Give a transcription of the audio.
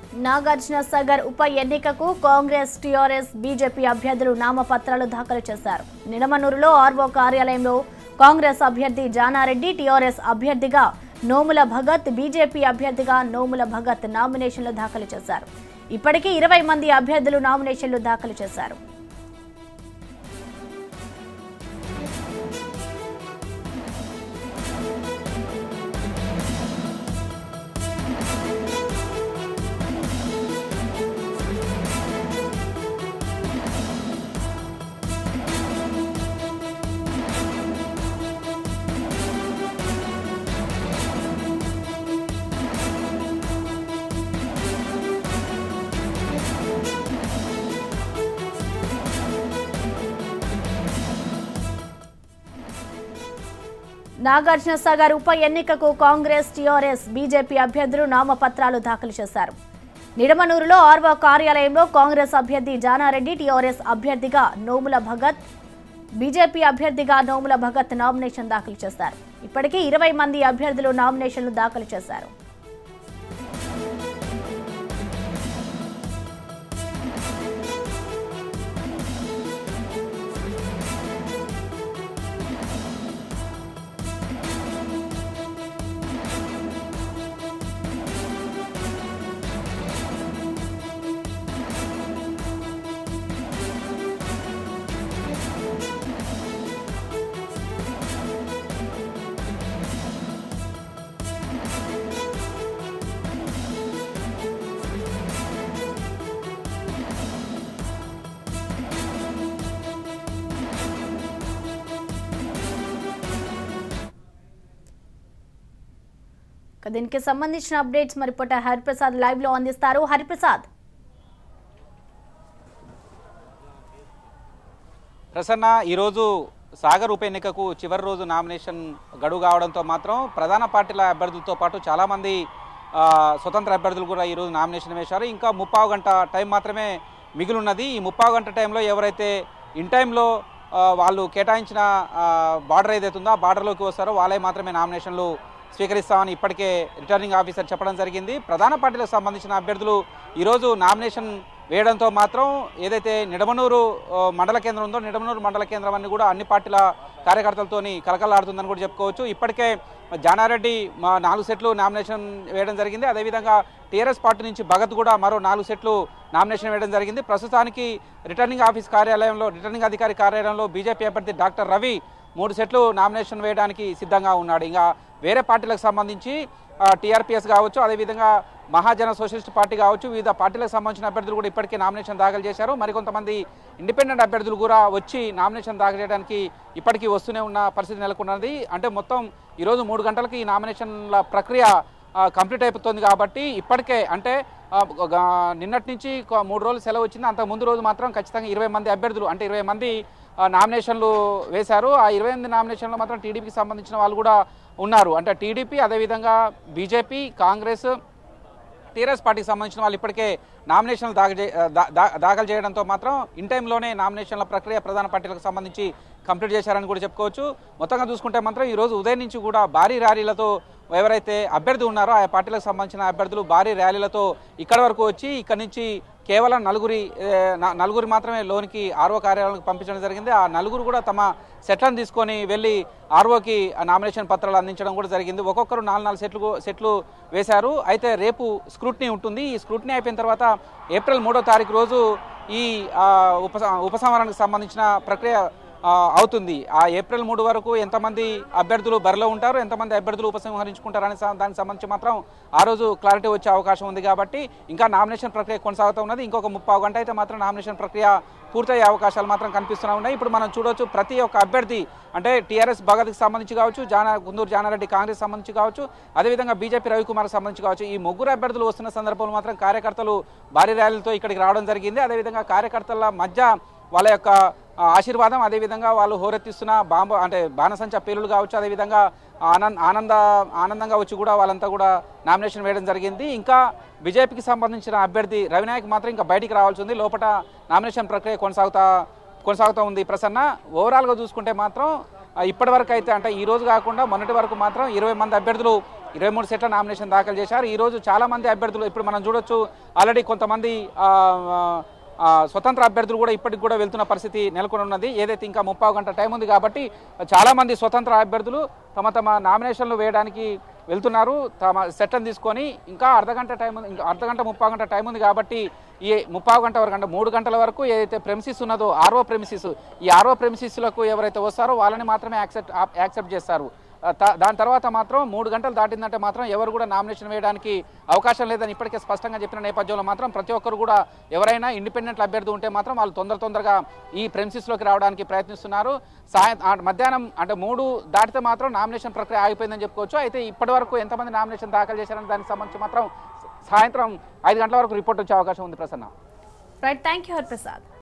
నాగార్జున సాగర్ ఉప ఎన్నికకు Congress TRS BJP అభ్యర్థులు నామపత్రాలు దాఖలు చేశారు నిడమనూరులో ఆర్వో కార్యాలయంలో కాంగ్రెస్ అభ్యర్థి జానారెడ్డి టీఆర్ఎస్ అభ్యర్థిగా నోముల భగత్ బీజేపీ అభ్యర్థిగా నోముల భగత్ నామినేషన్లు దాఖలు చేశారు ఇప్పటికీ ఇరవై మంది అభ్యర్థులు నామినేషన్లు దాఖలు చేశారు నాగార్జున సాగర్ ఉప ఎన్నికకు కాంగ్రెస్ టీఆర్ఎస్ బీజేపీ అభ్యర్థులు నామపత్రాలు దాఖలు చేశారు నిడమనూరులో ఆర్వో కార్యాలయంలో కాంగ్రెస్ అభ్యర్థి జానారెడ్డి టీఆర్ఎస్ అభ్యర్థిగా నోముల భగత్ బీజేపీ అభ్యర్థిగా నోముల భగత్ నామినేషన్ దాఖలు చేశారు ఇప్పటికీ ఇరవై మంది అభ్యర్థులు నామినేషన్లు దాఖలు చేశారు ఇక దీనికి సంబంధించిన అప్డేట్స్ మరి పూట హరిప్రసాద్ లైవ్ లో అందిస్తారు హరిప్రసాద్ ప్రసన్న ఈరోజు సాగర్ ఉప ఎన్నికకు చివరి రోజు నామినేషన్ గడువు కావడంతో మాత్రం ప్రధాన పార్టీల అభ్యర్థులతో పాటు చాలామంది ఆ, స్వతంత్ర అభ్యర్థులు కూడా ఈరోజు నామినేషన్ వేశారు ఇంకా ముప్పావు గంట టైం మాత్రమే మిగిలిన్నది ఈ ముప్పావు గంట టైంలో ఎవరైతే ఇన్ టైంలో ఆ, వాళ్ళు కేటాయించిన బార్డర్ ఏదైతే ఉందో ఆ బార్డర్లోకి వస్తారో వాళ్ళే మాత్రమే నామినేషన్లు స్వీకరిస్తామని ఇప్పటికే రిటర్నింగ్ ఆఫీసర్ చెప్పడం జరిగింది ప్రధాన పార్టీలకు సంబంధించిన అభ్యర్థులు ఈరోజు నామినేషన్ వేయడంతో మాత్రం ఏదైతే నిడమనూరు ఆ, మండల కేంద్రం ఉందో నిడమనూరు మండల కేంద్రం అన్ని కూడా అన్ని పార్టీల కార్యకర్తలతోని కలకలాడుతుందని కూడా చెప్పుకోవచ్చు ఇప్పటికే జానారెడ్డి మా నాలుగు సెట్లు నామినేషన్ వేయడం జరిగింది అదేవిధంగా టీఆర్ఎస్ పార్టీ నుంచి భగత్ కూడా మరో నాలుగు సెట్లు నామినేషన్ వేయడం జరిగింది ప్రస్తుతానికి రిటర్నింగ్ ఆఫీస్ కార్యాలయంలో రిటర్నింగ్ అధికారి కార్యాలయంలో బీజేపీ అభ్యర్థి డాక్టర్ రవి మూడు సెట్లు నామినేషన్ వేయడానికి సిద్ధంగా ఉన్నాడు ఇంకా వేరే పార్టీలకు సంబంధించి టీఆర్పీఎస్ కావచ్చు అదేవిధంగా మహాజన సోషలిస్ట్ పార్టీ కావచ్చు వివిధ పార్టీలకు సంబంధించిన అభ్యర్థులు కూడా ఇప్పటికే నామినేషన్ దాఖలు చేశారు మరికొంతమంది ఇండిపెండెంట్ అభ్యర్థులు కూడా వచ్చి నామినేషన్ దాఖలు చేయడానికి ఇప్పటికీ వస్తూనే ఉన్న పరిస్థితి నెలకొన్నది అంటే మొత్తం ఈరోజు మూడు గంటలకి ఈ నామినేషన్ల ప్రక్రియ ఆ, కంప్లీట్ అయిపోతుంది కాబట్టి ఇప్పటికే అంటే ఆ, ఒక నిన్నటి నుంచి ఒక మూడు రోజులు సెలవు వచ్చింది అంతకు ముందు రోజు మాత్రం ఖచ్చితంగా ఇరవై మంది అభ్యర్థులు అంటే ఇరవై మంది ఆ, నామినేషన్లు వేశారు ఆ ఇరవై ఎనిమిది నామినేషన్లో మాత్రం టీడీపీకి సంబంధించిన వాళ్ళు కూడా ఉన్నారు అంటే టీడీపీ అదేవిధంగా బీజేపీ కాంగ్రెస్ టీఆర్ఎస్ పార్టీకి సంబంధించిన వాళ్ళు ఇప్పటికే నామినేషన్లు దాఖలు చే- దా- దా- దాఖలు చేయడంతో మాత్రం ఇన్ టైంలోనే నామినేషన్ల ప్రక్రియ ప్రధాన పార్టీలకు సంబంధించి కంప్లీట్ చేశారని కూడా చెప్పుకోవచ్చు మొత్తంగా చూసుకుంటే మాత్రం ఈ రోజు ఉదయం నుంచి కూడా భారీ ర్యాలీలతో ఎవరైతే అభ్యర్థి ఉన్నారో ఆ పార్టీలకు సంబంధించిన అభ్యర్థులు భారీ ర్యాలీలతో ఇక్కడ వరకు వచ్చి ఇక్కడ నుంచి కేవలం నలుగురి ఏ, న- నలుగురి మాత్రమే లోనికి ఆర్ఓ కార్యాలయానికి పంపించడం జరిగింది ఆ నలుగురు కూడా తమ సెట్లను తీసుకొని వెళ్ళి ఆర్ఓకి ఆ నామినేషన్ పత్రాలు అందించడం కూడా జరిగింది ఒక్కొక్కరు నాలుగు నాలుగు సెట్లు సెట్లు వేశారు అయితే రేపు స్క్రూట్నీ ఉంటుంది ఈ స్క్రూట్నీ అయిపోయిన తర్వాత ఏప్రిల్ మూడో తారీఖు రోజు ఈ ఆ, ఉప ఉపసంహరణకు సంబంధించిన ప్రక్రియ ఆ, అవుతుంది ఆ ఏప్రిల్ మూడు వరకు ఎంతమంది అభ్యర్థులు బరిలో ఉంటారు ఎంతమంది అభ్యర్థులు ఉపసంహరించుకుంటారు అనే స- దానికి సంబంధించి మాత్రం ఆ రోజు క్లారిటీ వచ్చే అవకాశం ఉంది కాబట్టి ఇంకా నామినేషన్ ప్రక్రియ కొనసాగుతూ ఉన్నది ఇంకొక ముప్పావు గంట అయితే మాత్రం నామినేషన్ ప్రక్రియ పూర్తయ్యే అవకాశాలు మాత్రం కనిపిస్తూనే ఉన్నాయి ఇప్పుడు మనం చూడొచ్చు ప్రతి ఒక్క అభ్యర్థి అంటే టీఆర్ఎస్ భగత్కి సంబంధించి కావచ్చు జానా గుందూరు జానారెడ్డి కాంగ్రెస్ సంబంధించి కావచ్చు అదేవిధంగా బీజేపీ రవికుమార్కి సంబంధించి కావచ్చు ఈ ముగ్గురు అభ్యర్థులు వస్తున్న సందర్భంలో మాత్రం కార్యకర్తలు భారీ ర్యాలీలతో ఇక్కడికి రావడం జరిగింది అదేవిధంగా కార్యకర్తల మధ్య వాళ్ళ యొక్క ఆ, ఆశీర్వాదం అదేవిధంగా వాళ్ళు హోరెత్తిస్తున్న బాంబు అంటే బాణసంచ పేలులు కావచ్చు అదేవిధంగా ఆనంద ఆనంద ఆనందంగా వచ్చి కూడా వాళ్ళంతా కూడా నామినేషన్ వేయడం జరిగింది ఇంకా బీజేపీకి సంబంధించిన అభ్యర్థి రవినాయక్ మాత్రం ఇంకా బయటికి రావాల్సి ఉంది లోపల నామినేషన్ ప్రక్రియ కొనసాగుతా కొనసాగుతూ ఉంది ప్రసన్న ఓవరాల్గా చూసుకుంటే మాత్రం ఆ, ఇప్పటి వరకు అయితే అంటే ఈ రోజు కాకుండా మొన్నటి వరకు మాత్రం ఇరవై మంది అభ్యర్థులు ఇరవై మూడు సెట్ల నామినేషన్ దాఖలు చేశారు ఈ రోజు చాలా మంది అభ్యర్థులు ఇప్పుడు మనం చూడొచ్చు ఆల్రెడీ కొంతమంది ఆ, ఆ, స్వతంత్ర అభ్యర్థులు కూడా ఇప్పటికి కూడా వెళ్తున్న పరిస్థితి నెలకొని ఉన్నది ఏదైతే ఇంకా ముప్పావు గంట టైం ఉంది కాబట్టి చాలా మంది స్వతంత్ర అభ్యర్థులు తమ తమ నామినేషన్లు వేయడానికి వెళ్తున్నారు తమ సెట్లను తీసుకొని ఇంకా అర్ధగంట టైం ఉంది ఇంకా అర్ధగంట ముప్పావు గంట టైం ఉంది కాబట్టి ఈ ముప్పావు గంట వరకు అంటే మూడు గంటల వరకు ఏదైతే ప్రెమిసిస్ ఉన్నదో ఆర్ఓ ప్రెమిసిస్ ఈ ఆర్ఓ ప్రెమిసిస్లకు ఎవరైతే వస్తారో వాళ్ళని మాత్రమే యాక్సెప్ట్ యాక్సెప్ట్ చేస్తారు ఆ, త- దాని తర్వాత మాత్రం మూడు గంటలు దాటిందంటే మాత్రం ఎవరు కూడా నామినేషన్ వేయడానికి అవకాశం లేదని ఇప్పటికే స్పష్టంగా చెప్పిన నేపథ్యంలో మాత్రం ప్రతి ఒక్కరు కూడా ఎవరైనా ఇండిపెండెంట్ అభ్యర్థి ఉంటే మాత్రం వాళ్ళు తొందర తొందరగా ఈ ప్రెమిసిస్లోకి రావడానికి ప్రయత్నిస్తున్నారు సాయం ఆ, మధ్యాహ్నం అంటే మూడు దాటితే మాత్రం నామినేషన్ ప్రక్రియ ఆగిపోయిందని చెప్పుకోవచ్చు అయితే ఇప్పటి వరకు ఎంతమంది నామినేషన్ దాఖలు చేశారని దానికి సంబంధించి మాత్రం సాయంత్రం ఐదు గంటల వరకు రిపోర్ట్ వచ్చే అవకాశం ఉంది Prasanna right thank you Hariprasad